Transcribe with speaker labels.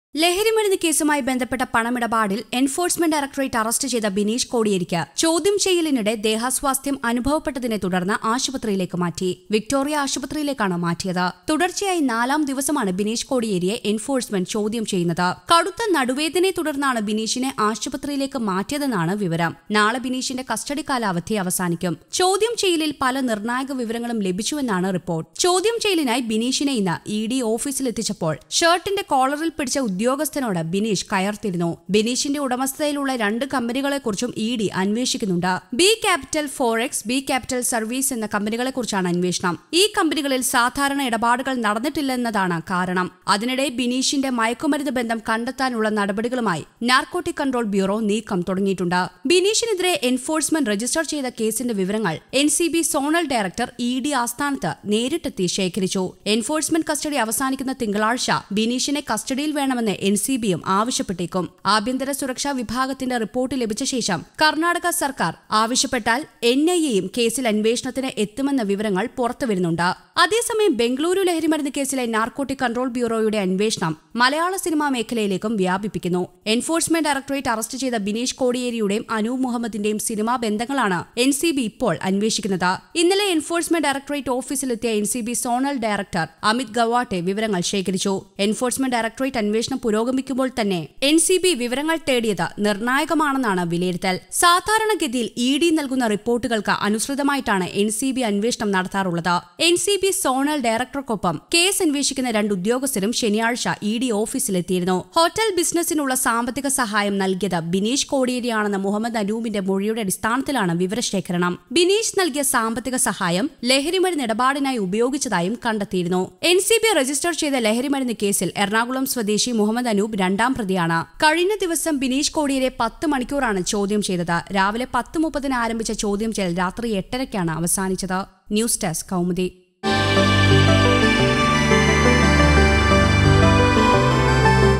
Speaker 1: ലഹരിമരുന്ന് കേസുമായി ബന്ധപ്പെട്ട പണമിടപാടിൽ എൻഫോഴ്സ്മെന്റ് ഡയറക്ടറേറ്റ് അറസ്റ്റ് ചെയ്ത ബിനീഷ് കോടിയേരിക്ക് ചോദ്യം ചെയ്യലിനിടെ ദേഹാസ്വാസ്ഥ്യം അനുഭവപ്പെട്ടതിനെ തുടർന്ന് ആശുപത്രിയിലേക്ക് മാറ്റി വിക്ടോറിയ ആശുപത്രിയിലേക്കാണ് മാറ്റിയത് തുടർച്ചയായി നാലാം ദിവസമാണ് ബിനീഷ് കോടിയേരിയെ എൻഫോഴ്സ്മെന്റ് ചോദ്യം ചെയ്യുന്നത് കടുത്ത നടുവേദനയെ തുടർന്നാണ് ബിനീഷിനെ ആശുപത്രിയിലേക്ക് മാറ്റിയതെന്നാണ് വിവരം നാളെ ബിനീഷിന്റെ കസ്റ്റഡി കാലാവധി അവസാനിക്കും ചോദ്യം ചെയ്യലിൽ പല നിർണായക വിവരങ്ങളും ലഭിച്ചുവെന്നാണ് റിപ്പോർട്ട് ചോദ്യം ചെയ്യലിനായി ബിനീഷിനെ ഇന്ന് ഇ ഡി ഓഫീസിലെത്തിച്ചപ്പോൾ ഷർട്ടിന്റെ കോളറിൽ പിടിച്ച ഉദ്യോഗസ്ഥനോട് ബിനീഷ് കയർത്തിരുന്നു ബിനീഷിന്റെ ഉടമസ്ഥതയിലുള്ള രണ്ട് കമ്പനികളെക്കുറിച്ചും ഇ ഡി അന്വേഷിക്കുന്നുണ്ട് B capital forex B capital service എന്ന കമ്പനികളെക്കുറിച്ചാണ് അന്വേഷണം ഈ കമ്പനികളിൽ സാധാരണ ഇടപാടുകൾ നടന്നിട്ടില്ലെന്നതാണ് കാരണം അതിനിടെ ബിനീഷിന്റെ മയക്കുമരുന്ന് ബന്ധം കണ്ടെത്താനുള്ള നടപടികളുമായി നാർക്കോട്ടിക് കൺട്രോൾ ബ്യൂറോ നീക്കം തുടങ്ങിയിട്ടുണ്ട് ബിനീഷിനെതിരെ എൻഫോഴ്സ്മെന്റ് രജിസ്റ്റർ ചെയ്ത കേസിന്റെ വിവരങ്ങൾ N C B zonal director E D ആസ്ഥാനത്ത് നേരിട്ടെത്തി ശേഖരിച്ചു എൻഫോഴ്സ്മെന്റ് കസ്റ്റഡി അവസാനിക്കുന്ന തിങ്കളാഴ്ച ബിനീഷിനെ കസ്റ്റഡിയിൽ വേണമെന്ന് എൻ സി ബിയും ആവശ്യപ്പെട്ടേക്കും ആഭ്യന്തര സുരക്ഷാ വിഭാഗത്തിന്റെ റിപ്പോർട്ട് ലഭിച്ച ശേഷം കർണാടക സർക്കാർ ആവശ്യപ്പെട്ടാൽ എൻ ഐ എയും കേസിൽ അന്വേഷണത്തിന് എത്തുമെന്ന വിവരങ്ങൾ പുറത്തുവരുന്നുണ്ട് അതേസമയം ബംഗളൂരു ലഹരിമരുന്ന് കേസിലെ നാർക്കോട്ടിക് കൺട്രോൾ ബ്യൂറോയുടെ അന്വേഷണം മലയാള സിനിമാ മേഖലയിലേക്കും വ്യാപിപ്പിക്കുന്നു എൻഫോഴ്സ്മെന്റ് ഡയറക്ടറേറ്റ് അറസ്റ്റ് ചെയ്ത ബിനീഷ് കോടിയേരിയുടെയും അനൂപ് മുഹമ്മദിന്റെയും സിനിമാ ബന്ധങ്ങളാണ് എൻ സി ബി ഇപ്പോൾ അന്വേഷിക്കുന്നത് ഇന്നലെ എൻഫോഴ്സ്മെന്റ് ഡയറക്ടറേറ്റ് ഓഫീസിലെത്തിയ N C B zonal director Amit Gawate വിവരങ്ങൾ ശേഖരിച്ചു എൻഫോഴ്സ്മെന്റ് ഡയറക്ടറേറ്റ് അന്വേഷണം പുരോഗമിക്കുമ്പോൾ തന്നെ എൻ സി ബി വിവരങ്ങൾ തേടിയത് നിർണായകമാണെന്നാണ് വിലയിരുത്തൽ സാധാരണഗതിയിൽ ഇ ഡി നൽകുന്ന റിപ്പോർട്ടുകൾക്ക് അനുസൃതമായിട്ടാണ് എൻ സി ബി അന്വേഷണം നടത്താറുള്ളത് എൻ സി ബി സോണൽ ഡയറക്ടർക്കൊപ്പം കേസ് അന്വേഷിക്കുന്ന രണ്ട് ഉദ്യോഗസ്ഥരും ശനിയാഴ്ച ഇ ഡി ഓഫീസിലെത്തിയിരുന്നു ഹോട്ടൽ ബിസിനസിനുള്ള സാമ്പത്തിക സഹായം നൽകിയത് ബിനീഷ് കോടിയേരിയാണെന്ന മുഹമ്മദ് അനൂപിന്റെ മൊഴിയുടെ അടിസ്ഥാനത്തിലാണ് വിവരശേഖരണം ബിനീഷ് നൽകിയ സാമ്പത്തിക സഹായം ലഹരിമരുന്ന് ഇടപാടിനായി ഉപയോഗിച്ചതായും കണ്ടെത്തിയിരുന്നു എൻ സി ബി രജിസ്റ്റർ ചെയ്ത ലഹരിമരുന്ന് കേസിൽ എറണാകുളം സ്വദേശി മുഹമ്മദ് അനൂപ് രണ്ടാം പ്രതിയാണ് കഴിഞ്ഞ ദിവസം ബിനീഷ് കോടിയേരെ പത്ത് മണിക്കൂറാണ് ചോദ്യം ചെയ്തത് രാവിലെ പത്ത് മുപ്പതിന് ആരംഭിച്ച ചോദ്യം ചെയ്യൽ രാത്രി എട്ടരയ്ക്കാണ് അവസാനിച്ചത് ന്യൂസ് ഡെസ്ക് കൗമുദി